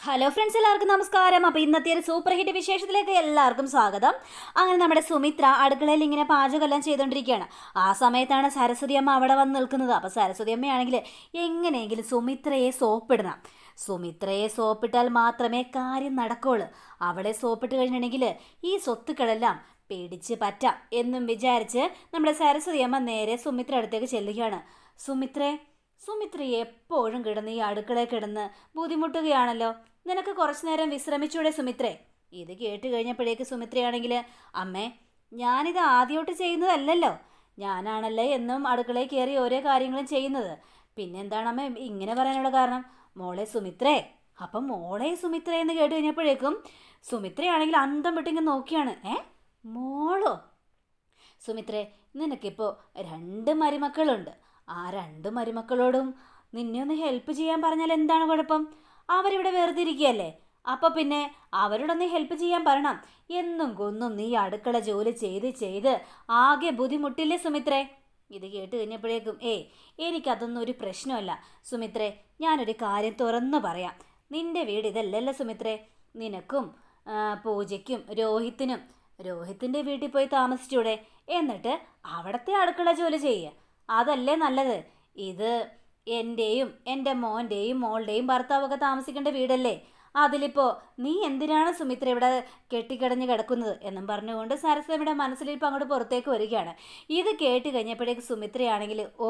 Hello friends എല്ലാവർക്കും നമസ്കാരം അപ്പോൾ ഇന്നത്തെ ഒരു സൂപ്പർ ഹിറ്റ് വിശേഷത്തിലേക്ക് എല്ലാവർക്കും സ്വാഗതം അങ്ങനെ നമ്മുടെ സുമിത്ര അടുക്കളയിൽ ഇങ്ങനെ പാചകമെല്ലാം ചെയ്തുകൊണ്ടിരിക്കുകയാണ് ആ സമയത്താണ് സരസ്വതി അമ്മ അവിടെ വന്ന് നിൽക്കുന്നത് അപ്പോൾ സരസ്വതി അമ്മയാണെങ്കിൽ എങ്ങനെയെങ്കിലും സുമിത്രയെ സോപ്പിടണം സുമിത്രയെ സോപ്പിട്ടാൽ മാത്രമേ കാര്യം നടക്കുള്ളൂ അവളെ സോപ്പിട്ട് കഴിഞ്ഞിട്ടുണ്ടെങ്കിൽ ഈ സ്വത്തുക്കളെല്ലാം പേടിച്ച് പറ്റാം എന്നും വിചാരിച്ച് നമ്മുടെ സരസ്വതി അമ്മ നേരെ സുമിത്ര അടുത്തേക്ക് ചെല്ലുകയാണ് സുമിത്രേ സുമിത്ര എപ്പോഴും കിടന്ന് ഈ അടുക്കളയിൽ കിടന്ന് ബുദ്ധിമുട്ടുകയാണല്ലോ നിനക്ക് കുറച്ചു നേരം വിശ്രമിച്ചൂടെ സുമിത്രേ ഇത് കേട്ട് കഴിഞ്ഞപ്പോഴേക്ക് സുമിത്രയാണെങ്കിൽ അമ്മേ ഞാനിത് ആദ്യമായിട്ട് ചെയ്യുന്നതല്ലല്ലോ ഞാനാണല്ലേ എന്നും അടുക്കളയിൽ കയറി ഓരോ കാര്യങ്ങളും ചെയ്യുന്നത് പിന്നെന്താണ് അമ്മ ഇങ്ങനെ പറയാനുള്ള കാരണം മോളെ സുമിത്രേ അപ്പം മോളെ സുമിത്ര എന്ന് കേട്ട് കഴിഞ്ഞപ്പോഴേക്കും സുമിത്രയാണെങ്കിൽ അന്തം വിട്ടിങ്ങനെ നോക്കിയാണ് ഏ മോളോ സുമിത്രേ നിനക്കിപ്പോൾ രണ്ട് മരുമക്കളുണ്ട് ആ രണ്ട് മരുമക്കളോടും നിന്നെ ഒന്ന് ഹെൽപ്പ് ചെയ്യാൻ പറഞ്ഞാൽ എന്താണ് കുഴപ്പം അവരിവിടെ വെറുതെ ഇരിക്കുകയല്ലേ അപ്പോൾ പിന്നെ അവരോടൊന്ന് ഹെൽപ്പ് ചെയ്യാൻ പറയണം എന്നും കൊന്നും നീ അടുക്കള ജോലി ചെയ്ത് ചെയ്ത് ആകെ ബുദ്ധിമുട്ടില്ലേ സുമിത്രേ ഇത് കേട്ട് കഴിഞ്ഞപ്പോഴേക്കും ഏ എനിക്കതൊന്നും ഒരു പ്രശ്നമല്ല സുമിത്രേ ഞാനൊരു കാര്യം തുറന്നു പറയാം നിന്റെ വീട് ഇതല്ലല്ലോ സുമിത്രേ നിനക്കും ആ, പൂജയ്ക്കും രോഹിത്തിനും രോഹിത്തിൻ്റെ വീട്ടിൽ പോയി താമസിച്ചൂടെ എന്നിട്ട് അവിടുത്തെ അടുക്കള ജോലി ചെയ്യുക അതല്ലേ നല്ലത് ഇത് എൻ്റെയും എൻ്റെ മോൻ്റെയും മോളുടെയും ഭർത്താവൊക്കെ താമസിക്കേണ്ട വീടല്ലേ അതിലിപ്പോൾ നീ എന്തിനാണ് സുമിത്ര ഇവിടെ കെട്ടിക്കിടഞ്ഞ് കിടക്കുന്നത് എന്നും പറഞ്ഞുകൊണ്ട് സരസ്വതിയുടെ മനസ്സിലിപ്പോൾ അങ്ങോട്ട് പുറത്തേക്ക് വരികയാണ് ഇത് കേട്ട് കഴിഞ്ഞപ്പോഴേക്ക് സുമിത്രയാണെങ്കിൽ ഓ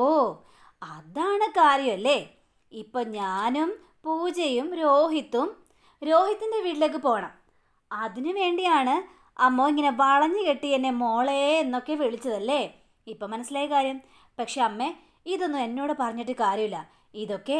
അതാണ് കാര്യമല്ലേ ഇപ്പം ഞാനും പൂജയും രോഹിത്തും രോഹിത്തിൻ്റെ വീട്ടിലേക്ക് പോകണം അതിനു വേണ്ടിയാണ് അമ്മ ഇങ്ങനെ വളഞ്ഞു കെട്ടി എന്നെ മോളെ എന്നൊക്കെ വിളിച്ചതല്ലേ ഇപ്പം മനസ്സിലായ കാര്യം പക്ഷെ അമ്മേ ഇതൊന്നും എന്നോട് പറഞ്ഞിട്ട് കാര്യമില്ല ഇതൊക്കെ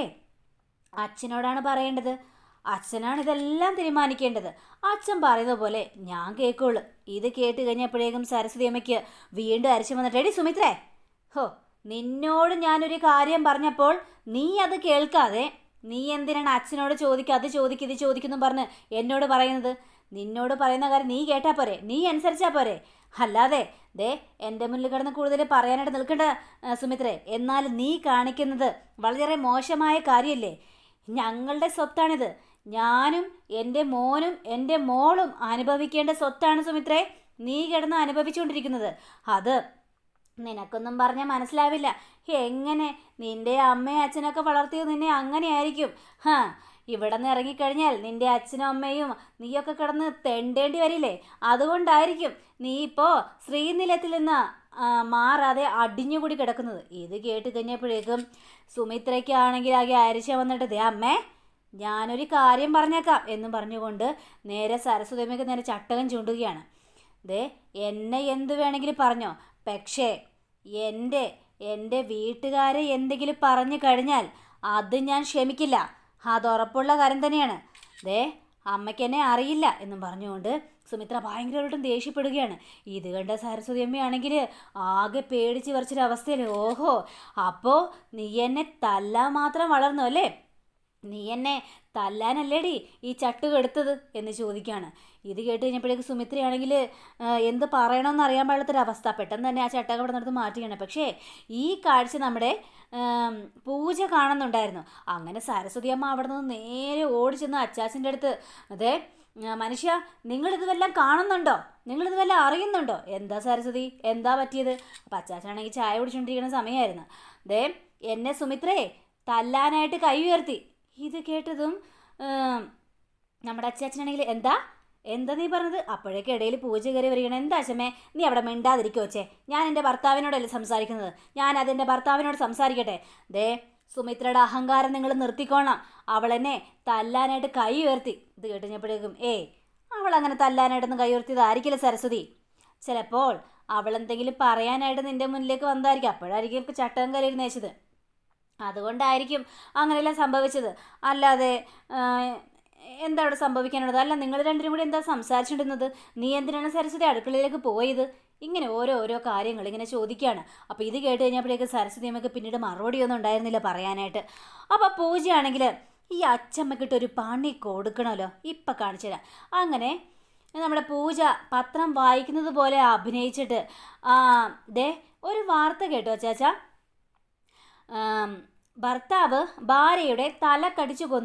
അച്ഛനോടാണ് പറയേണ്ടത് അച്ഛനാണ് ഇതെല്ലാം തീരുമാനിക്കേണ്ടത് അച്ഛൻ പറയുന്ന പോലെ ഞാൻ കേൾക്കുള്ളൂ ഇത് കേട്ട് കഴിഞ്ഞപ്പോഴേക്കും സരസ്വതി അമ്മയ്ക്ക് വീണ്ടും അരച്ചു വന്നിട്ട് എടി സുമിത്രേ ഹോ നിന്നോട് ഞാനൊരു കാര്യം പറഞ്ഞപ്പോൾ നീ അത് കേൾക്കാതെ നീ എന്തിനാണ് അച്ഛനോട് ചോദിക്കുക അത് ചോദിക്കുക ഇത് ചോദിക്കുന്നു പറഞ്ഞ് എന്നോട് പറയുന്നത് നിന്നോട് പറയുന്ന കാര്യം നീ കേട്ടാ പോരെ നീ അനുസരിച്ചാ പോരെ അല്ലാതെ ദേ എൻ്റെ മുന്നിൽ കിടന്ന് കൂടുതൽ പറയാനായിട്ട് നിൽക്കണ്ട ആ, സുമിത്രേ എന്നാൽ നീ കാണിക്കുന്നത് വളരെ മോശമായ കാര്യമല്ലേ ഞങ്ങളുടെ സ്വത്താണിത് ഞാനും എൻ്റെ മോനും എൻ്റെ മോളും അനുഭവിക്കേണ്ട സ്വത്താണ് സുമിത്രേ നീ കിടന്ന് അനുഭവിച്ചുകൊണ്ടിരിക്കുന്നത് അത് നിനക്കൊന്നും പറഞ്ഞാൽ മനസ്സിലാവില്ല എങ്ങനെ നിന്റെ അമ്മയും അച്ഛനൊക്കെ വളർത്തിയത് നിന്നെ അങ്ങനെയായിരിക്കും ഹാ ഇവിടെ നിന്ന് ഇറങ്ങിക്കഴിഞ്ഞാൽ നിന്റെ അച്ഛനും അമ്മയും നീയൊക്കെ കിടന്ന് തെണ്ടേണ്ടി വരില്ലേ അതുകൊണ്ടായിരിക്കും നീ ഇപ്പോൾ ശ്രീനിലയത്തിൽ നിന്ന് ആ, മാറാതെ അടിഞ്ഞുകൂടി കിടക്കുന്നത് ഇത് കേട്ട് കഴിഞ്ഞപ്പോഴേക്കും സുമിത്രയ്ക്കാണെങ്കിൽ ആകെ അരിശ വന്നിട്ട് ദേ അമ്മേ ഞാനൊരു കാര്യം പറഞ്ഞേക്കാം എന്നും പറഞ്ഞുകൊണ്ട് നേരെ സരസ്വതിയമ്മയ്ക്ക് നേരെ ചട്ടകം ചൂണ്ടുകയാണ് ദേ എന്നെ എന്ത് വേണമെങ്കിലും പറഞ്ഞോ പക്ഷേ എൻ്റെ എൻ്റെ വീട്ടുകാരെ എന്തെങ്കിലും പറഞ്ഞു കഴിഞ്ഞാൽ അത് ഞാൻ ക്ഷമിക്കില്ല അത് ഉറപ്പുള്ള കാര്യം തന്നെയാണ് ദേ അമ്മയ്ക്ക് എന്നെ അറിയില്ല എന്നും പറഞ്ഞുകൊണ്ട് സുമിത്ര ഭയങ്കരമായിട്ടും ദേഷ്യപ്പെടുകയാണ് ഇത് കണ്ട സരസ്വതി അമ്മയാണെങ്കിൽ ആകെ പേടിച്ച് വരച്ചൊരവസ്ഥയിൽ ഓഹോ അപ്പോൾ നീ എന്നെ തല്ലാൻ മാത്രം വളർന്നു അല്ലേ നീ എന്നെ തല്ലാനല്ലേടി ഈ ചട്ടുക എടുത്തത് എന്ന് ചോദിക്കുകയാണ് ഇത് കേട്ട് കഴിഞ്ഞപ്പോഴേക്ക് സുമിത്രയാണെങ്കിൽ എന്ത് പറയണമെന്ന് അറിയാൻ പാടില്ലാത്തൊരവസ്ഥ പെട്ടെന്ന് തന്നെ ആ ചട്ടക ഇവിടെ നടത്ത് മാറ്റുകയാണ് പക്ഷേ ഈ കാഴ്ച നമ്മുടെ ആം, പൂജ കാണുന്നുണ്ടായിരുന്നു അങ്ങനെ സരസ്വതി അമ്മ അവിടെ നിന്ന് നേരെ ഓടി ചെന്ന് അച്ചാച്ചൻ്റെ അടുത്ത് അതെ ആ, മനുഷ്യ നിങ്ങളിത് വല്ലതും കാണുന്നുണ്ടോ നിങ്ങളിത് വല്ലതും അറിയുന്നുണ്ടോ എന്താ സരസ്വതി എന്താ പറ്റിയത് അപ്പം അച്ചാച്ചനാണെങ്കിൽ ചായ കുടിച്ചുകൊണ്ടിരിക്കുന്ന സമയമായിരുന്നു ദേ എന്നെ സുമിത്രേ തല്ലാനായിട്ട് കൈ ഉയർത്തി ഇത് കേട്ടതും ആം, നമ്മുടെ അച്ചാച്ചനാണെങ്കിൽ എന്താ എന്താ നീ പറഞ്ഞത് അപ്പോഴേക്ക് ഇടയിൽ പൂജ കയറി വരികയാണ് എന്താ അച്ഛമ്മേ നീ അവിടെ മിണ്ടാതിരിക്കോ ചേ ഞാൻ എൻ്റെ ഭർത്താവിനോടല്ലേ സംസാരിക്കുന്നത് ഞാൻ അതെൻ്റെ ഭർത്താവിനോട് സംസാരിക്കട്ടെ ദേ സുമിത്രയുടെ അഹങ്കാരം നിങ്ങൾ നിർത്തിക്കോണം അവൾ എന്നെ തല്ലാനായിട്ട് കൈ ഉയർത്തി ഇത് കേട്ടുകഴിഞ്ഞപ്പോഴേക്കും ഏ അവൾ അങ്ങനെ തല്ലാനായിട്ടൊന്നും കൈ ഉയർത്തിയതായിരിക്കില്ല സരസ്വതി ചിലപ്പോൾ അവൾ എന്തെങ്കിലും പറയാനായിട്ട് നിന്റെ മുന്നിലേക്ക് വന്നതായിരിക്കും അപ്പോഴായിരിക്കും ചട്ടം കയറി നേച്ചത് അതുകൊണ്ടായിരിക്കും അങ്ങനെയെല്ലാം സംഭവിച്ചത് അല്ലാതെ ആ, എന്താ അവിടെ സംഭവിക്കാനുള്ളത് അല്ല നിങ്ങൾ രണ്ടിനും കൂടി എന്താ സംസാരിച്ചിട്ടുന്നത് നീ എന്തിനാണ് സരസ്വതി അടുക്കളയിലേക്ക് പോയത് ഇങ്ങനെ ഓരോ ഓരോ കാര്യങ്ങൾ ഇങ്ങനെ ചോദിക്കുകയാണ് അപ്പോൾ ഇത് കേട്ട് കഴിഞ്ഞപ്പോഴേക്ക് സരസ്വതി അമ്മയ്ക്ക് പിന്നീട് മറുപടിയൊന്നും ഉണ്ടായിരുന്നില്ല പറയാനായിട്ട് അപ്പോൾ പൂജയാണെങ്കിൽ ഈ അച്ചമ്മക്കിട്ട് ഒരു പണി കൊടുക്കണമല്ലോ ഇപ്പം കാണിച്ചു തരാം അങ്ങനെ നമ്മുടെ പൂജ പത്രം വായിക്കുന്നത് പോലെ അഭിനയിച്ചിട്ട് ആ, ദേ ഒരു വാർത്ത കേട്ടോ ചാച്ചാ ആം, ഭർത്താവ് ഭാര്യയുടെ തല കടിച്ചു കൊന്നു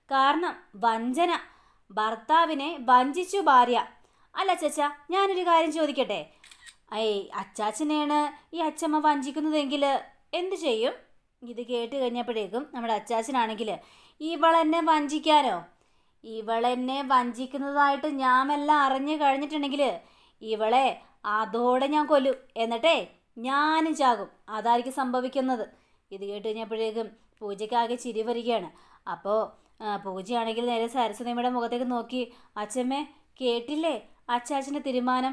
കാരണം വഞ്ചന ഭർത്താവിനെ വഞ്ചിച്ചു ഭാര്യ അല്ല ചച്ച ഞാനൊരു കാര്യം ചോദിക്കട്ടെ ഏയ് അച്ചാച്ചനെയാണ് ഈ അച്ചമ്മ വഞ്ചിക്കുന്നതെങ്കിൽ എന്ത് ചെയ്യും ഇത് കേട്ട് കഴിഞ്ഞപ്പോഴേക്കും നമ്മുടെ അച്ചാച്ചനാണെങ്കിൽ ഇവളെന്നെ വഞ്ചിക്കാനോ ഇവളെന്നെ വഞ്ചിക്കുന്നതായിട്ട് ഞാമെല്ലാം അറിഞ്ഞു കഴിഞ്ഞിട്ടുണ്ടെങ്കിൽ ഇവളെ അതോടെ ഞാൻ കൊല്ലും എന്നിട്ടേ ഞാനും ചാകും അതായിരിക്കും സംഭവിക്കുന്നത് ഇത് കേട്ട് കഴിഞ്ഞപ്പോഴേക്കും പൂജയ്ക്കാകെ ചിരി വരികയാണ് അപ്പോൾ പൂജയാണെങ്കിൽ നേരെ സരസ്വതിയമ്മയുടെ മുഖത്തേക്ക് നോക്കി അച്ഛമ്മേ കേട്ടില്ലേ അച്ചാച്ചൻ്റെ തീരുമാനം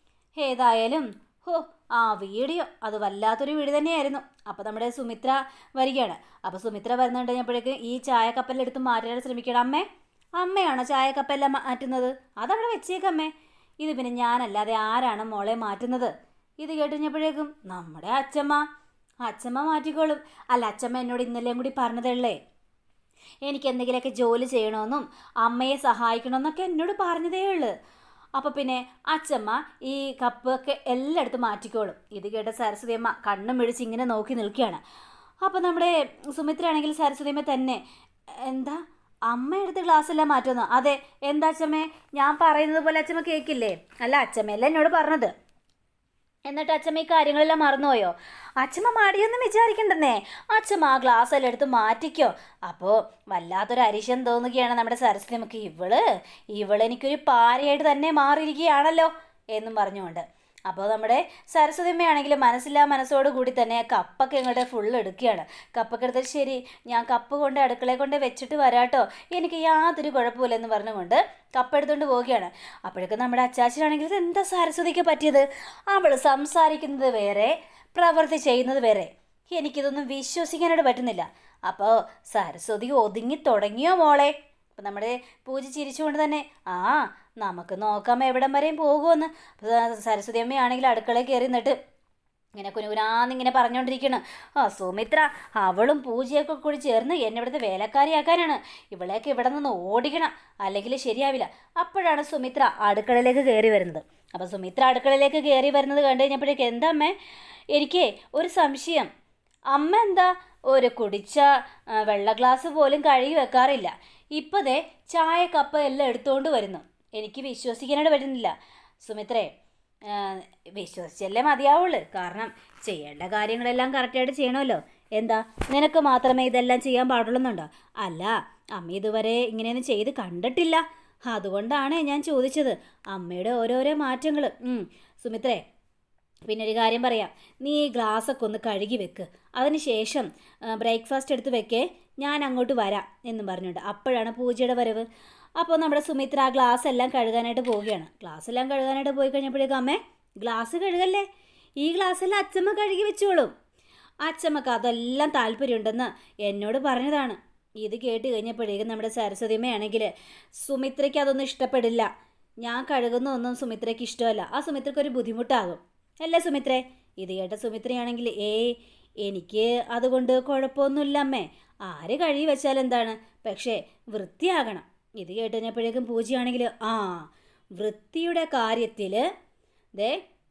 ഏതായാലും ഹോ ആ വീഡിയോ അത് വല്ലാത്തൊരു വീഡിയോ തന്നെയായിരുന്നു അപ്പോൾ നമ്മുടെ സുമിത്ര വരികയാണ് അപ്പോൾ സുമിത്ര വരുന്നുണ്ട് കഴിഞ്ഞപ്പോഴേക്കും ഈ ചായക്കപ്പലെടുത്ത് മാറ്റാൻ ശ്രമിക്കണം അമ്മേ അമ്മയാണോ ചായക്കപ്പെല്ലാം മാറ്റുന്നത് അതവിടെ വെച്ചേക്കമ്മേ ഇത് പിന്നെ ഞാനല്ലാതെ ആരാണ് മോളെ മാറ്റുന്നത് ഇത് കേട്ട് കഴിഞ്ഞപ്പോഴേക്കും നമ്മുടെ അച്ഛമ്മ അച്ഛമ്മ മാറ്റിക്കോളും അല്ല അച്ഛമ്മ എന്നോട് ഇന്നലെയും കൂടി പറഞ്ഞതല്ലേ എനിക്ക് എന്തെങ്കിലുമൊക്കെ ജോലി ചെയ്യണമെന്നും അമ്മയെ സഹായിക്കണമെന്നൊക്കെ എന്നോട് പറഞ്ഞതേ ഉള്ളൂ അപ്പോൾ പിന്നെ അച്ഛമ്മ ഈ കപ്പ് ഒക്കെ എല്ലായിടത്തും മാറ്റിക്കോളും ഇത് കേട്ട സരസ്വതി അമ്മ കണ്ണും മിഴിച്ച് ഇങ്ങനെ നോക്കി നിൽക്കുകയാണ് അപ്പോൾ നമ്മുടെ സുമിത്ര ആണെങ്കിൽ സരസ്വതി അമ്മ തന്നെ എന്താ അമ്മ എടുത്ത് ഗ്ലാസ് എല്ലാം മാറ്റുന്നു അതെ എന്താ അച്ഛമ്മേ ഞാൻ പറയുന്നത് പോലെ അച്ഛമ്മ കേൾക്കില്ലേ അല്ല അച്ഛമ്മയല്ലേ എന്നോട് പറഞ്ഞത് എന്നിട്ട് അച്ഛമ്മ ഈ കാര്യങ്ങളെല്ലാം മറന്നുപോയോ അച്ഛമ്മ മടിയൊന്നും വിചാരിക്കണ്ടെന്നേ അച്ഛമ്മ ആ ഗ്ലാസ് എല്ലാം എടുത്ത് മാറ്റിക്കോ അപ്പോൾ വല്ലാത്തൊരു അരിശം തോന്നുകയാണ് നമ്മുടെ സരസ്വതി നമുക്ക് ഇവള് ഇവള് എനിക്കൊരു പാരയായിട്ട് തന്നെ മാറിയിരിക്കുകയാണല്ലോ എന്നും പറഞ്ഞുകൊണ്ട് അപ്പോൾ നമ്മുടെ സരസ്വതിമ്മയാണെങ്കിൽ മനസ്സില്ലാ മനസ്സോട് കൂടി തന്നെ കപ്പൊക്കെ ഇങ്ങോട്ട് ഫുള്ള് എടുക്കുകയാണ് കപ്പൊക്കെ എടുത്തിട്ട് ശരി ഞാൻ കപ്പ് കൊണ്ട് അടുക്കളയിൽ കൊണ്ട് വെച്ചിട്ട് വരാട്ടോ എനിക്ക് യാതൊരു കുഴപ്പമില്ലെന്ന് പറഞ്ഞുകൊണ്ട് കപ്പ് എടുത്തുകൊണ്ട് പോവുകയാണ് അപ്പോഴേക്കും നമ്മുടെ അച്ചാച്ചനാണെങ്കിൽ ഇത് എന്താ സരസ്വതിക്ക് പറ്റിയത് അവൾ സംസാരിക്കുന്നത് വേറെ പ്രവൃത്തി ചെയ്യുന്നത് വേറെ എനിക്കിതൊന്നും വിശ്വസിക്കാനായിട്ട് പറ്റുന്നില്ല അപ്പോൾ സരസ്വതി ഒതുങ്ങി തുടങ്ങിയോ മോളെ അപ്പം നമ്മുടെ പൂജ ചിരിച്ചുകൊണ്ട് തന്നെ ആ നമുക്ക് നോക്കാം എവിടം വരെയും പോകുമെന്ന് അപ്പോൾ സരസ്വതി അമ്മയാണെങ്കിൽ അടുക്കളയിൽ കയറി നിന്നിട്ട് ഇങ്ങനെ കുനുകുനാന്നിങ്ങനെ പറഞ്ഞുകൊണ്ടിരിക്കണം ആ സുമിത്ര അവളും പൂജയൊക്കെ കൂടി ചേർന്ന് എന്നെ ഇവിടുത്തെ വേലക്കാരിയാക്കാനാണ് ഇവളെയൊക്കെ ഇവിടെ നിന്ന് ഓടിക്കണം അല്ലെങ്കിൽ ശരിയാവില്ല അപ്പോഴാണ് സുമിത്ര അടുക്കളയിലേക്ക് കയറി വരുന്നത് അപ്പോൾ സുമിത്ര അടുക്കളയിലേക്ക് കയറി വരുന്നത് കണ്ടു കഴിഞ്ഞപ്പോഴേക്ക് എന്താ അമ്മേ എനിക്ക് ഒരു സംശയം അമ്മ എന്താ ഒരു കുടിച്ച ആ, വെള്ള ഗ്ലാസ് പോലും കഴുകി വെക്കാറില്ല ഇപ്പതേ ചായ കപ്പ് എല്ലാം എടുത്തുകൊണ്ട് വരുന്നു എനിക്ക് വിശ്വസിക്കാനായിട്ട് പറ്റുന്നില്ല സുമിത്രേ ആ, വിശ്വസിച്ചല്ലേ മതിയാവുള്ളൂ കാരണം ചെയ്യേണ്ട കാര്യങ്ങളെല്ലാം കറക്റ്റായിട്ട് ചെയ്യണമല്ലോ എന്താ നിനക്ക് മാത്രമേ ഇതെല്ലാം ചെയ്യാൻ പാടുള്ളൂന്നുണ്ടോ അല്ല അമ്മ ഇതുവരെ ഇങ്ങനെയൊന്നും ചെയ്ത് കണ്ടിട്ടില്ല അതുകൊണ്ടാണ് ഞാൻ ചോദിച്ചത് അമ്മയുടെ ഓരോരോ മാറ്റങ്ങൾ സുമിത്രേ പിന്നെ ഒരു കാര്യം പറയാം നീ ഈ ഗ്ലാസ്സൊക്കെ ഒന്ന് കഴുകി വെക്ക് അതിന് ശേഷം ബ്രേക്ക്ഫാസ്റ്റ് എടുത്ത് വെക്കേ ഞാൻ അങ്ങോട്ട് വരാം എന്നും പറഞ്ഞുകൊണ്ട് അപ്പോഴാണ് പൂജയുടെ വരവ് അപ്പോൾ നമ്മുടെ സുമിത്ര ആ ഗ്ലാസ് എല്ലാം കഴുകാനായിട്ട് പോവുകയാണ് ഗ്ലാസ് എല്ലാം കഴുകാനായിട്ട് പോയി കഴിഞ്ഞപ്പോഴേക്കും അമ്മേ ഗ്ലാസ് കഴുകല്ലേ ഈ ഗ്ലാസ് എല്ലാം അച്ഛമ്മ കഴുകി വെച്ചോളും അച്ഛമ്മക്ക് അതെല്ലാം താല്പര്യമുണ്ടെന്ന് എന്നോട് പറഞ്ഞതാണ് ഇത് കേട്ട് കഴിഞ്ഞപ്പോഴേക്കും നമ്മുടെ സരസ്വതിയമ്മയാണെങ്കിൽ സുമിത്രയ്ക്ക് അതൊന്നും ഇഷ്ടപ്പെടില്ല ഞാൻ കഴുകുന്ന ഒന്നും സുമിത്രയ്ക്ക് ഇഷ്ടമല്ല ആ സുമിത്രയ്ക്ക് ഒരു ബുദ്ധിമുട്ടാകും അല്ലേ സുമിത്രേ ഇത് കേട്ട സുമിത്രയാണെങ്കിൽ ഏയ് എനിക്ക് അതുകൊണ്ട് കുഴപ്പമൊന്നുമില്ല അമ്മേ ആര് കഴുകി വെച്ചാൽ എന്താണ് പക്ഷേ വൃത്തിയാകണം ഇത് കേട്ട് കഴിഞ്ഞപ്പോഴേക്കും പൂജയാണെങ്കിൽ ആ വൃത്തിയുടെ കാര്യത്തിൽ ദേ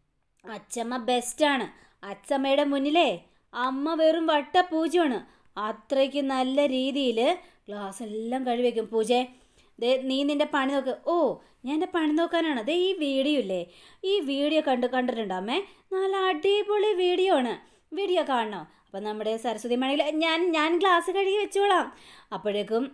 അച്ചമ്മ ബെസ്റ്റാണ് അച്ചമ്മയുടെ മുന്നിലേ അമ്മ വെറും വട്ട പൂജയാണ് അത്രയ്ക്ക് നല്ല രീതിയിൽ ഗ്ലാസ് എല്ലാം കഴിവെക്കും പൂജേ ദേ നീ നിന്റെ പണി നോക്ക് ഓ ഞാൻ എൻ്റെ പണി നോക്കാനാണ് ദേ ഈ വീഡിയോ ഇല്ലേ ഈ വീഡിയോ കണ്ട് കണ്ടിട്ടുണ്ടോ അമ്മേ നല്ല അടിപൊളി വീഡിയോ ആണ് വീഡിയോ കാണണോ അപ്പം നമ്മുടെ സരസ്വതി മണിയിൽ ഞാൻ ഞാൻ ഗ്ലാസ് കഴുകി വെച്ചോളാം അപ്പോഴേക്കും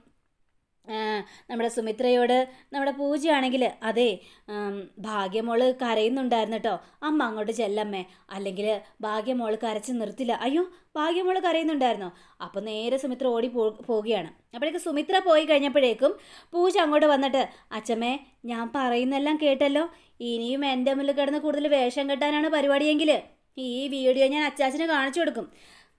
ആ, നമ്മുടെ സുമിത്രയോട് നമ്മുടെ പൂജയാണെങ്കിൽ അതെ ഉം, ഭാഗ്യമോള് കരയുന്നുണ്ടായിരുന്നു കേട്ടോ അമ്മ അങ്ങോട്ട് ചെല്ലമ്മേ അല്ലെങ്കിൽ ഭാഗ്യമോള് കരച്ച് നിർത്തില്ല അയ്യോ ഭാഗ്യമോള് കരയുന്നുണ്ടായിരുന്നോ അപ്പോൾ നേരെ സുമിത്ര ഓടി പോ പോവുകയാണ് അപ്പോഴേക്കും സുമിത്ര പോയി കഴിഞ്ഞപ്പോഴേക്കും പൂജ അങ്ങോട്ട് വന്നിട്ട് അച്ഛമ്മേ ഞാൻ പറയുന്നെല്ലാം കേട്ടല്ലോ ഇനിയും എൻ്റെ മുന്നിൽ കിടന്ന് കൂടുതൽ വേഷം കെട്ടാനാണ് പരിപാടിയെങ്കിൽ ഈ വീഡിയോ ഞാൻ അച്ചാച്ചന് കാണിച്ചു കൊടുക്കും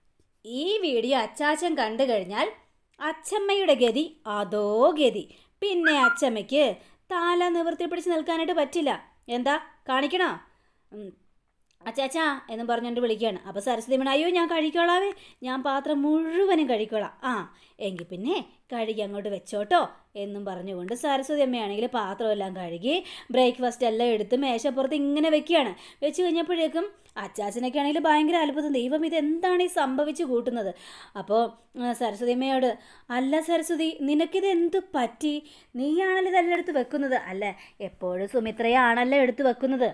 ഈ വീഡിയോ അച്ചാച്ചൻ കണ്ടു കഴിഞ്ഞാൽ അച്ചമ്മയുടെ ഗതി അതോ ഗതി പിന്നെ അച്ചമ്മയ്ക്ക് താല നിവർത്തി പിടിച്ച് നിൽക്കാനായിട്ട് പറ്റില്ല എന്താ കാണിക്കണോ ഉം. അച്ചാച്ചാ എന്നും പറഞ്ഞുകൊണ്ട് വിളിക്കുകയാണ് അപ്പോൾ സരസ്വതി അമ്മ അയ്യോ ഞാൻ കഴിക്കോളാവേ ഞാൻ പാത്രം മുഴുവനും കഴിക്കോളാം ആ എങ്കിൽ പിന്നെ കഴുകി അങ്ങോട്ട് വെച്ചോട്ടോ എന്നും പറഞ്ഞുകൊണ്ട് സരസ്വതി അമ്മയാണെങ്കിൽ പാത്രമെല്ലാം കഴുകി ബ്രേക്ക്ഫാസ്റ്റ് എല്ലാം എടുത്ത് മേശപ്പുറത്ത് ഇങ്ങനെ വെക്കുകയാണ് വെച്ച് കഴിഞ്ഞപ്പോഴേക്കും അച്ചാച്ചനൊക്കെ ആണെങ്കിൽ ഭയങ്കര അത്ഭുതം ദൈവം ഇത് എന്താണ് ഈ സംഭവിച്ചു കൂട്ടുന്നത് അപ്പോൾ സരസ്വതി അമ്മയോട് അല്ല സരസ്വതി നിനക്കിത് എന്ത് പറ്റി നീയാണല്ലോ ഇതെല്ലാം എടുത്ത് വെക്കുന്നത് അല്ല എപ്പോഴും സുമിത്രയാണല്ലോ എടുത്ത് വെക്കുന്നത്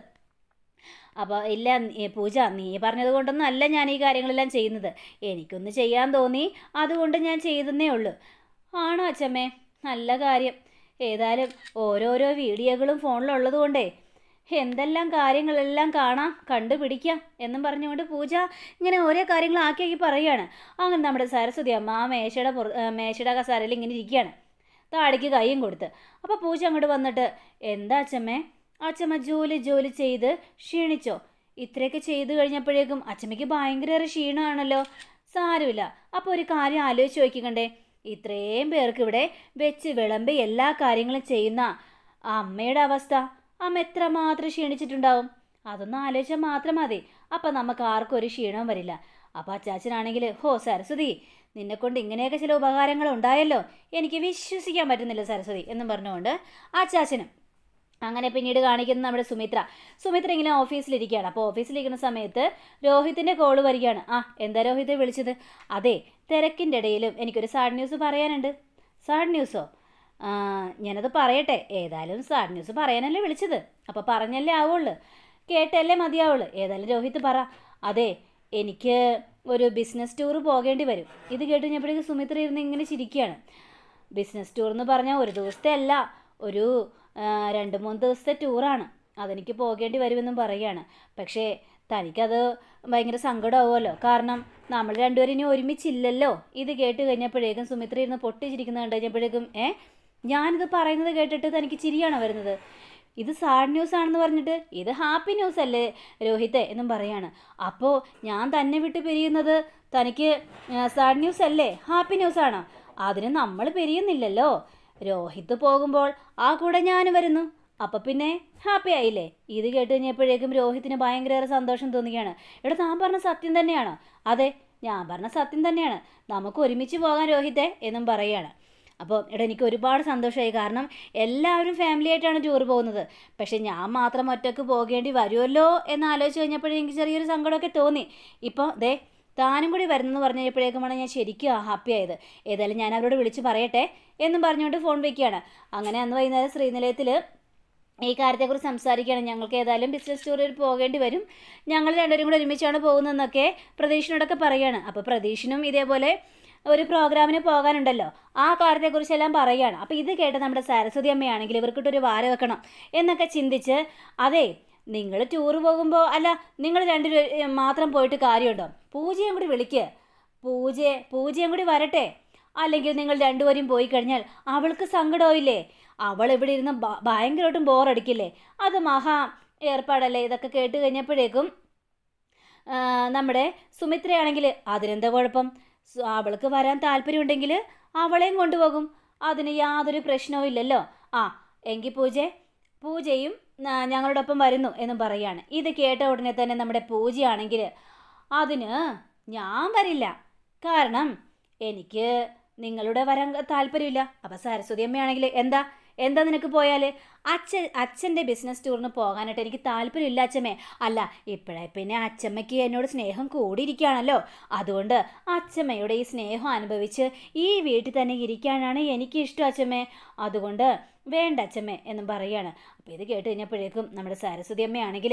അപ്പോൾ ഇല്ല നീ- പൂജ നീ പറഞ്ഞത് കൊണ്ടൊന്നും അല്ല ഞാൻ ഈ കാര്യങ്ങളെല്ലാം ചെയ്യുന്നത് എനിക്കൊന്ന് ചെയ്യാൻ തോന്നി അതുകൊണ്ട് ഞാൻ ചെയ്തെന്നേ ഉള്ളൂ ആണോ അച്ഛമ്മേ നല്ല കാര്യം ഏതായാലും ഓരോരോ വീഡിയോകളും ഫോണിലുള്ളത് കൊണ്ടേ എന്തെല്ലാം കാര്യങ്ങളെല്ലാം കാണാം കണ്ടുപിടിക്കാം എന്നും പറഞ്ഞുകൊണ്ട് പൂജ ഇങ്ങനെ ഓരോ കാര്യങ്ങൾ ആക്കി ആക്കി പറയുകയാണ് അങ്ങനെ നമ്മുടെ സരസ്വതി അമ്മ ആ മേശയുടെ പുറ ആ, മേശയുടെ കസാരയിൽ ഇങ്ങനെ ഇരിക്കുകയാണ് താടിക്ക് കൈയും കൊടുത്ത് അപ്പോൾ പൂജ അങ്ങോട്ട് വന്നിട്ട് എന്താ അച്ഛമ്മേ അച്ഛമ്മ ജോലി ജോലി ചെയ്ത് ക്ഷീണിച്ചോ ഇത്രയൊക്കെ ചെയ്തു കഴിഞ്ഞപ്പോഴേക്കും അച്ഛമ്മയ്ക്ക് ഭയങ്കര ക്ഷീണമാണല്ലോ സാരമില്ല അപ്പോൾ ഒരു കാര്യം ആലോചിച്ച് നോക്കിക്കണ്ടേ ഇത്രയും പേർക്ക് ഇവിടെ വെച്ച് വിളമ്പി എല്ലാ കാര്യങ്ങളും ചെയ്യുന്ന ആ അമ്മയുടെ അവസ്ഥ അമ്മ എത്രമാത്രം ക്ഷീണിച്ചിട്ടുണ്ടാവും അതൊന്നും ആലോചിച്ചാൽ മാത്രം മതി അപ്പം നമുക്ക് ആർക്കും ഒരു ക്ഷീണവും വരില്ല അപ്പം അച്ചാച്ചനാണെങ്കിൽ ഹോ സരസ്വതി നിന്നെ കൊണ്ട് ഇങ്ങനെയൊക്കെ ചില ഉപകാരങ്ങൾ ഉണ്ടായല്ലോ എനിക്ക് വിശ്വസിക്കാൻ പറ്റുന്നില്ല സരസ്വതി എന്നും പറഞ്ഞുകൊണ്ട് അച്ചാച്ചനും അങ്ങനെ പിന്നീട് കാണിക്കുന്നത് നമ്മുടെ സുമിത്ര സുമിത്ര ഇങ്ങനെ ഓഫീസിലിരിക്കുകയാണ് അപ്പോൾ ഓഫീസിലിരിക്കുന്ന സമയത്ത് രോഹിത്തിൻ്റെ കോള് വരികയാണ് ആ എന്താ രോഹിത് വിളിച്ചത് അതെ തിരക്കിൻ്റെ ഇടയിലും എനിക്കൊരു സാഡ് ന്യൂസ് പറയാനുണ്ട് സാഡ് ന്യൂസോ ആ, ഞാനത് പറയട്ടെ ഏതായാലും സാഡ് ന്യൂസ് പറയാനല്ലേ വിളിച്ചത് അപ്പോൾ പറഞ്ഞല്ലേ ആവുള്ളൂ കേട്ടല്ലേ മതിയാവുള്ളൂ ഏതായാലും രോഹിത് പറ അതെ എനിക്ക് ഒരു ബിസിനസ് ടൂർ പോകേണ്ടി വരും ഇത് കേട്ട് കഴിഞ്ഞപ്പോഴേക്കും സുമിത്ര ഇരുന്ന് ഇങ്ങനെ ചിരിക്കുകയാണ് ബിസിനസ് ടൂർ എന്ന് പറഞ്ഞാൽ ഒരു ദിവസത്തെ അല്ല ഒരു ആ, രണ്ട് മൂന്ന് ദിവസത്തെ ടൂറാണ് അതെനിക്ക് പോകേണ്ടി വരുമെന്നും പറയുകയാണ് പക്ഷേ തനിക്കത് ഭയങ്കര സങ്കടമാവുമല്ലോ കാരണം നമ്മൾ രണ്ടുപേരും ഇനി ഒരുമിച്ചില്ലല്ലോ ഇത് കേട്ട് കഴിഞ്ഞപ്പോഴേക്കും സുമിത്ര ഇരുന്ന് പൊട്ടിച്ചിരിക്കുന്നത് കണ്ടു കഴിഞ്ഞപ്പോഴേക്കും ഏ ഞാനിത് പറയുന്നത് കേട്ടിട്ട് തനിക്ക് ചിരിയാണോ വരുന്നത് ഇത് സാഡ് ന്യൂസ് ആണെന്ന് പറഞ്ഞിട്ട് ഇത് ഹാപ്പി ന്യൂസ് അല്ലേ രോഹിത്തെ എന്നും പറയാണ് അപ്പോൾ ഞാൻ തന്നെ വിട്ട് പിരിയുന്നത് തനിക്ക് സാഡ് ന്യൂസ് അല്ലേ ഹാപ്പി ന്യൂസ് ആണോ അതിന് നമ്മൾ പിരിയുന്നില്ലല്ലോ രോഹിത്ത് പോകുമ്പോൾ ആ കൂടെ ഞാനും വരുന്നു അപ്പം പിന്നെ ഹാപ്പി ആയില്ലേ ഇത് കേട്ട് കഴിഞ്ഞപ്പോഴേക്കും രോഹിത്തിന് ഭയങ്കര സന്തോഷം തോന്നുകയാണ് എടാ താൻ പറഞ്ഞ സത്യം തന്നെയാണോ അതെ ഞാൻ പറഞ്ഞ സത്യം തന്നെയാണ് നമുക്ക് ഒരുമിച്ച് പോകാൻ രോഹിത്തെ എന്നും പറയുകയാണ് അപ്പോൾ എടാ എനിക്ക് ഒരുപാട് സന്തോഷമായി കാരണം എല്ലാവരും ഫാമിലി ആയിട്ടാണ് ടൂർ പോകുന്നത് പക്ഷെ ഞാൻ മാത്രം ഒറ്റക്ക് പോകേണ്ടി വരുമല്ലോ എന്ന് ആലോചിച്ച് കഴിഞ്ഞപ്പോഴേ എനിക്ക് ചെറിയൊരു സങ്കടമൊക്കെ തോന്നി ഇപ്പോൾ ദേ താനും കൂടി വരുന്നെന്ന് പറഞ്ഞു കഴിഞ്ഞപ്പോഴേക്കുമാണ് ഞാൻ ശരിക്കും ഹാപ്പി ആയത് ഏതായാലും ഞാൻ അവരോട് വിളിച്ച് പറയട്ടെ എന്നും പറഞ്ഞുകൊണ്ട് ഫോൺ വയ്ക്കുകയാണ് അങ്ങനെ അന്ന് വൈകുന്നേരം ശ്രീനിലയത്തിൽ ഈ കാര്യത്തെക്കുറിച്ച് സംസാരിക്കുകയാണ് ഞങ്ങൾക്ക് ഏതായാലും ബിസിനസ് ടൂറിൽ പോകേണ്ടി വരും ഞങ്ങൾ രണ്ടുപേരും കൂടെ ഒരുമിച്ചാണ് പോകുന്നതെന്നൊക്കെ പ്രതീഷിനോടൊക്കെ പറയുകയാണ് അപ്പോൾ പ്രതീഷിനും ഇതേപോലെ ഒരു പ്രോഗ്രാമിന് പോകാനുണ്ടല്ലോ ആ കാര്യത്തെക്കുറിച്ചെല്ലാം പറയുകയാണ് അപ്പോൾ ഇത് കേട്ട് നമ്മുടെ സരസ്വതി അമ്മയാണെങ്കിൽ ഇവർക്കിട്ടൊരു വാര വെക്കണം എന്നൊക്കെ ചിന്തിച്ച് അതെ നിങ്ങൾ ടൂർ പോകുമ്പോൾ അല്ല നിങ്ങൾ രണ്ടുപേരും മാത്രം പോയിട്ട് കാര്യമുണ്ടോ പൂജയും കൂടി വിളിക്ക് പൂജയെ പൂജയും കൂടി വരട്ടെ അല്ലെങ്കിൽ നിങ്ങൾ രണ്ടുപേരും പോയി കഴിഞ്ഞാൽ അവൾക്ക് സങ്കടമായില്ലേ അവൾ ഇവിടെ ഇരുന്ന് ഭ- ഭയങ്കരമായിട്ടും ബോറടിക്കില്ലേ അത് മഹാ ഏർപ്പാടല്ലേ ഇതൊക്കെ കേട്ട് കഴിഞ്ഞപ്പോഴേക്കും ആ, നമ്മുടെ സുമിത്രയാണെങ്കിൽ അതിനെന്താ കുഴപ്പം സു- അവൾക്ക് വരാൻ താല്പര്യമുണ്ടെങ്കിൽ അവളെയും കൊണ്ടുപോകും അതിന് യാതൊരു പ്രശ്നവും ഇല്ലല്ലോ ആ എങ്കിൽ പൂജ പൂജയും ആ, ഞങ്ങളോടൊപ്പം വരുന്നു എന്നും പറയാണ് ഇത് കേട്ട ഉടനെ തന്നെ നമ്മുടെ പൂജയാണെങ്കിൽ അതിന് ഞാൻ വരില്ല കാരണം എനിക്ക് നിങ്ങളുടെ വരാൻ താല്പര്യമില്ല അപ്പം സരസ്വതി അമ്മയാണെങ്കിൽ എന്താ എന്താ നിനക്ക് പോയാൽ അച്ഛൻ അച്ഛൻ്റെ ബിസിനസ് ടൂറിന് പോകാനായിട്ട് എനിക്ക് താല്പര്യമില്ല അച്ഛമ്മേ അല്ല ഇപ്പോഴേ പിന്നെ അച്ഛമ്മയ്ക്ക് എന്നോട് സ്നേഹം കൂടിയിരിക്കുകയാണല്ലോ അതുകൊണ്ട് അച്ഛമ്മയുടെ ഈ സ്നേഹം അനുഭവിച്ച് ഈ വീട്ടിൽ തന്നെ ഇരിക്കാനാണ് എനിക്ക് ഇഷ്ടം അച്ഛമ്മേ അതുകൊണ്ട് വേണ്ട അച്ഛമ്മേ എന്നും പറയുകയാണ് അപ്പോൾ ഇത് കേട്ട് കഴിഞ്ഞപ്പോഴേക്കും നമ്മുടെ സരസ്വതി അമ്മയാണെങ്കിൽ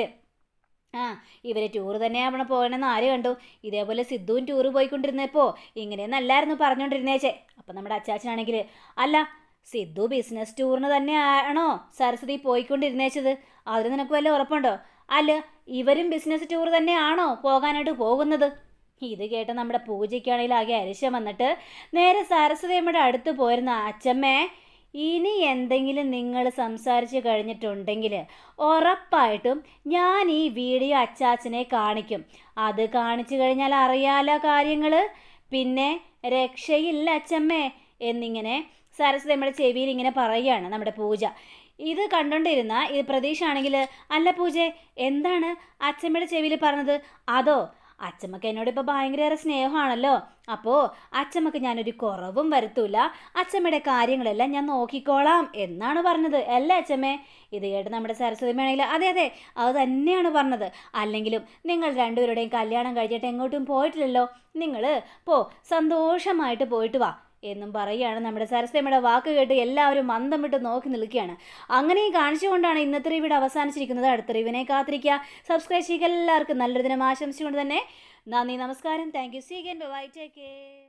ആ ഇവരെ ടൂർ തന്നെയാണ് പോകണമെന്ന് ആര് കണ്ടു ഇതേപോലെ സിദ്ധുവും ടൂർ പോയിക്കൊണ്ടിരുന്നപ്പോൾ ഇങ്ങനെയൊന്നല്ലായിരുന്നു പറഞ്ഞുകൊണ്ടിരുന്നേച്ചേ അപ്പം നമ്മുടെ അച്ചാച്ചനാണെങ്കിൽ അല്ല സിദ്ധു ബിസിനസ് ടൂറിന് തന്നെ ആണോ സരസ്വതി പോയിക്കൊണ്ടിരുന്നേച്ചത് അതിന് നിനക്ക് വല്ല ഉറപ്പുണ്ടോ അല്ല ഇവരും ബിസിനസ് ടൂർ തന്നെയാണോ പോകാനായിട്ട് പോകുന്നത് ഇത് കേട്ട് നമ്മുടെ പൂജയ്ക്കാണെങ്കിൽ ആകെ അരിശം വന്നിട്ട് നേരെ സരസ്വതി അമ്മയുടെ അടുത്ത് പോയിരുന്ന അച്ഛമ്മേ ഇനി എന്തെങ്കിലും നിങ്ങൾ സംസാരിച്ച് കഴിഞ്ഞിട്ടുണ്ടെങ്കിൽ ഉറപ്പായിട്ടും ഞാൻ ഈ വീഡിയോ അച്ചാച്ചനെ കാണിക്കും അത് കാണിച്ചു കഴിഞ്ഞാൽ അറിയാലോ കാര്യങ്ങൾ പിന്നെ രക്ഷയില്ല അച്ചമ്മേ എന്നിങ്ങനെ സരസ്വതിയമ്മയുടെ ചെവിയിൽ ഇങ്ങനെ പറയുകയാണ് നമ്മുടെ പൂജ ഇത് കണ്ടോണ്ടിരുന്ന ഈ പ്രതീക്ഷ ആണെങ്കിൽ അല്ല പൂജെ എന്താണ് അച്ഛമ്മയുടെ ചെവിയിൽ പറഞ്ഞത് അതോ അച്ഛമ്മക്ക് എന്നോട് ഇപ്പോൾ ഭയങ്കരേറെ സ്നേഹമാണല്ലോ അപ്പോൾ അച്ഛമ്മക്ക് ഞാനൊരു കുറവും വരുത്തൂല അച്ഛമ്മയുടെ കാര്യങ്ങളെല്ലാം ഞാൻ നോക്കിക്കോളാം എന്നാണ് പറഞ്ഞത് അല്ലേ അച്ഛമ്മേ ഇത് കേട്ട് നമ്മുടെ സരസ്വതിമാണെങ്കിൽ അതെ അതെ അത് തന്നെയാണ് പറഞ്ഞത് അല്ലെങ്കിലും നിങ്ങൾ രണ്ടുപേരുടെയും കല്യാണം കഴിഞ്ഞിട്ട് എങ്ങോട്ടും പോയിട്ടില്ലല്ലോ നിങ്ങൾ പോ സന്തോഷമായിട്ട് പോയിട്ട് വാ എന്നും പറയുകയാണ് നമ്മുടെ സരസ്വതിയുടെ വാക്ക് കേട്ട് എല്ലാവരും മന്ദം വിട്ട് നോക്കി നിൽക്കുകയാണ് അങ്ങനെ കാണിച്ചുകൊണ്ടാണ് ഇന്നത്തെ റിവ്യൂടെ അവസാനിച്ചിരിക്കുന്നത് അടുത്ത റിവിനെ കാത്തിരിക്കുക സബ്സ്ക്രൈബ് ചെയ്യുക എല്ലാവർക്കും നല്ലൊരു ദിനം ആശംസിച്ചുകൊണ്ട് തന്നെ നന്ദി നമസ്കാരം thank you see again bye take care